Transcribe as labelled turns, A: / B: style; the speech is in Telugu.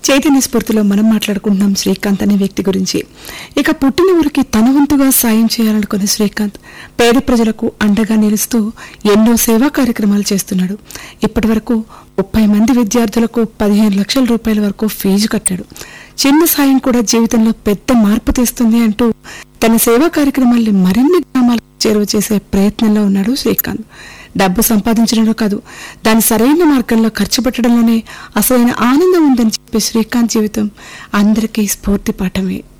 A: చైతన్య స్ఫూర్తిలో మనం మాట్లాడుకుంటున్నాం శ్రీకాంత్ అనే వ్యక్తి గురించి ఇక పుట్టిన ఊరికి తన వంతుగా సాయం చేయాలనుకునే శ్రీకాంత్ పేద ప్రజలకు అండగా నిలుస్తూ ఎన్నో సేవా కార్యక్రమాలు చేస్తున్నాడు ఇప్పటి వరకు ముప్పై మంది విద్యార్థులకు పదిహేను లక్షల రూపాయల వరకు ఫీజు కట్టాడు చిన్న సాయం కూడా జీవితంలో పెద్ద మార్పు తెస్తుంది అంటూ తన సేవా కార్యక్రమాల్ని మరిన్ని గ్రామాలకు చేరువ చేసే ప్రయత్నంలో ఉన్నాడు శ్రీకాంత్ డబ్బు సంపాదించడంలో కాదు దాని సరైన మార్గంలో ఖర్చు పెట్టడంలోనే అసలైన ఆనందం ఉందని చెప్పే శ్రీకాంత్ జీవితం అందరికీ స్ఫూర్తి పాఠమే